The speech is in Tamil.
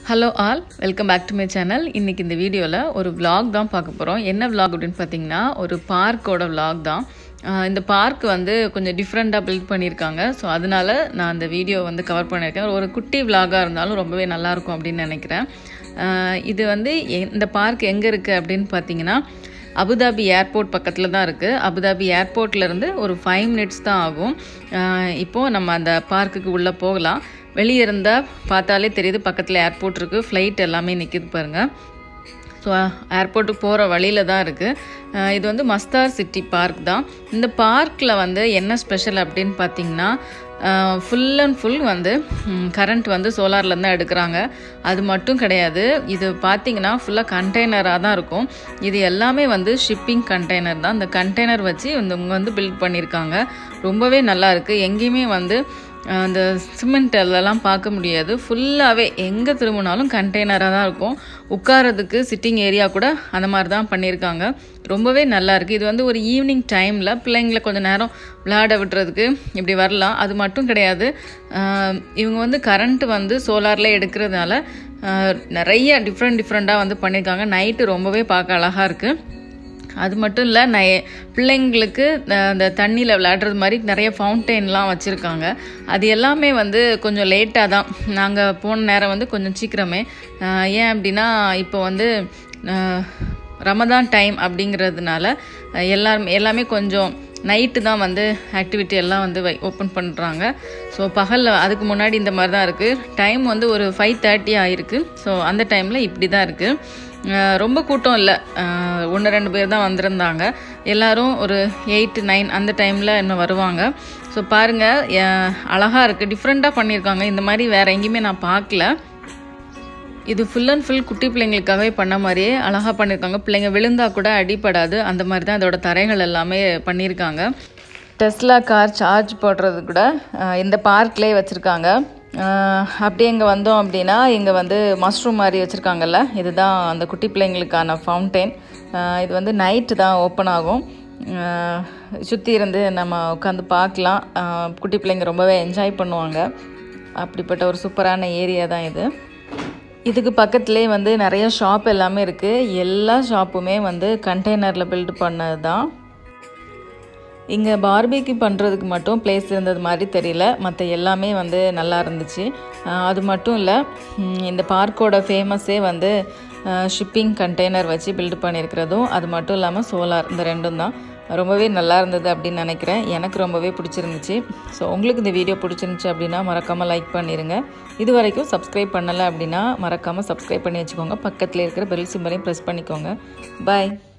hello all welcome back to my channel இன்றைக்கி இந்த வீடியோவில் ஒரு vlog தான் பார்க்க போகிறோம் என்ன vlog அப்படின்னு பார்த்தீங்கன்னா ஒரு பார்க்கோட vlog தான் ஆஹ் இந்த பார்க் வந்து கொஞ்சம் டிஃப்ரெண்ட்டாக பில்ட் பண்ணியிருக்காங்க ஸோ அதனால நான் அந்த வீடியோ வந்து கவர் பண்ணியிருக்கேன் ஒரு குட்டி vlog-ஆ இருந்தாலும் ரொம்பவே நல்லாயிருக்கும் அப்படின்னு நினைக்கிறேன் ஆஹ் இது வந்து எ- இந்த பார்க் எங்கே இருக்குது அப்படின்னு பார்த்தீங்கன்னா அபுதாபி ஏர்போர்ட் பக்கத்தில் தான் இருக்குது அபுதாபி ஏர்போர்ட்லேருந்து ஒரு ஃபைவ் மினிட்ஸ் தான் ஆகும் ஆஹ் இப்போது நம்ம அந்த பார்க்குக்கு உள்ளே போகலாம் வெளியே இருந்தால் பார்த்தாலே தெரியுது பக்கத்தில் ஏர்போர்ட் இருக்குது ஃப்ளைட் எல்லாமே நிற்கிது பாருங்கள் ஸோ ஏர்போர்ட்டுக்கு போகிற வழியில் தான் இருக்குது இது வந்து மஸ்தார் சிட்டி பார்க் தான் இந்த பார்க்கில் வந்து என்ன ஸ்பெஷல் அப்படின்னு பார்த்தீங்கன்னா ஃபுல் அண்ட் ஃபுல் வந்து கரண்ட் வந்து சோலார்லேருந்து தான் எடுக்கிறாங்க அது மட்டும் கிடையாது இது பார்த்தீங்கன்னா ஃபுல்லாக கண்டெய்னராக தான் இருக்கும் இது எல்லாமே வந்து ஷிப்பிங் கண்டெய்னர் தான் இந்த கண்டெய்னர் வச்சு இந்த இவங்க வந்து பில்ட் பண்ணியிருக்காங்க ரொம்பவே நல்லா இருக்குது எங்கேயுமே வந்து அஹ் அந்த சிமெண்ட் அதெல்லாம் பார்க்க முடியாது ஃபுல்லாகவே எங்கே திரும்பினாலும் கண்டெய்னராக தான் இருக்கும் உட்காரதுக்கு சிட்டிங் ஏரியா கூட அந்த மாதிரி தான் பண்ணியிருக்காங்க ரொம்பவே நல்லா இருக்குது இது வந்து ஒரு ஈவினிங் டைமில் பிள்ளைங்களை கொஞ்சம் நேரம் விளையாட விட்டுறதுக்கு இப்படி வரலாம் அது மட்டும் கிடையாது அஹ் இவங்க வந்து கரண்ட் வந்து சோலாரில் எடுக்கிறதுனால அஹ் நிறைய டிஃப்ரெண்ட் டிஃப்ரெண்ட்டாக வந்து பண்ணியிருக்காங்க நைட்டு ரொம்பவே பார்க்க அழகாக இருக்குது அது மட்டும் இல்லை நான் எ- பிள்ளைங்களுக்கு அஹ், அந்த தண்ணியில் விளையாடுறது மாதிரி நிறைய ஃபவுண்டெயின்லாம் வச்சுருக்காங்க அது எல்லாமே வந்து கொஞ்சம் லேட்டாக தான் நாங்கள் போன நேரம் வந்து கொஞ்சம் சீக்கிரமே அஹ், ஏன் அப்படின்னா இப்போ வந்து அஹ், ரமதான் டைம் அப்படிங்கிறதுனால அஹ், எல்லாருமே எல்லாமே கொஞ்சம் நைட்டு தான் வந்து ஆக்டிவிட்டி எல்லாம் வந்து ஓப்பன் பண்ணுறாங்க ஸோ பகலில் அதுக்கு முன்னாடி இந்த மாதிரி தான் இருக்குது டைம் வந்து ஒரு ஃபைவ் தேர்ட்டி ஆகிருக்கு ஸோ அந்த டைமில் இப்படி தான் இருக்குது ரொம்ப கூட்டம் இல்லை ஒன்று ரெண்டு பேர் தான் வந்திருந்தாங்க எல்லாரும் ஒரு எயிட் நைன் அந்த டைமில் இன்னும் வருவாங்க ஸோ பாருங்கள் அழகாக இருக்குது டிஃப்ரெண்ட்டாக பண்ணியிருக்காங்க இந்த மாதிரி வேறு எங்கேயுமே நான் பார்க்கல இது ஃபுல் அண்ட் ஃபுல் குட்டி பிள்ளைங்களுக்காகவே பண்ண மாதிரியே அழகாக பண்ணியிருக்காங்க பிள்ளைங்க விழுந்தா கூட அடிபடாது அந்த மாதிரி தான் அதோட தரைகள் எல்லாமே பண்ணியிருக்காங்க டெஸ்லா கார் சார்ஜ் போடுறது கூட அஹ், இந்த பார்க்லேயே வச்சுருக்காங்க அப்படியே இங்கே வந்தோம் அப்படின்னா இங்கே வந்து மஷ்ரூம் மாதிரி வச்சுருக்காங்கல்ல இதுதான் அந்த குட்டி பிள்ளைங்களுக்கான ஃபவுண்டெயின் இது வந்து நைட்டு தான் ஓப்பன் ஆகும் சுற்றி இருந்து நம்ம உட்காந்து பார்க்கலாம் அஹ், குட்டி பிள்ளைங்க ரொம்பவே என்ஜாய் பண்ணுவாங்க அப்படிப்பட்ட ஒரு சூப்பரான ஏரியா தான் இது இதுக்கு பக்கத்துலேயே வந்து நிறைய ஷாப் எல்லாமே இருக்குது எல்லா ஷாப்புமே வந்து கண்டெய்னரில் பில்ட் பண்ணது தான் இங்கே பார்பிக்யூ பண்ணுறதுக்கு மட்டும் பிளேஸ் இருந்தது மாதிரி தெரியல மற்ற எல்லாமே வந்து நல்லா இருந்துச்சு ஆஹ் அது மட்டும் இல்லை இந்த பார்க்கோட ஃபேமஸே வந்து ஷிப்பிங் கண்டெய்னர் வச்சு பில்ட் பண்ணியிருக்கிறதும் அது மட்டும் இல்லாமல் சோலார் இந்த ரெண்டும் தான் ரொம்பவே நல்லா இருந்தது அப்படின்னு நினைக்கிறேன் எனக்கு ரொம்பவே பிடிச்சிருந்துச்சு ஸோ உங்களுக்கு இந்த வீடியோ பிடிச்சிருந்துச்சு அப்படின்னா மறக்காமல் லைக் பண்ணிடுங்க இது வரைக்கும் சப்ஸ்கிரைப் பண்ணலை அப்படின்னா மறக்காமல் சப்ஸ்கிரைப் பண்ணி வச்சுக்கோங்க பக்கத்தில் இருக்கிற பெல் சிம்பரையும் ப்ரெஸ் பண்ணிக்கோங்க பாய்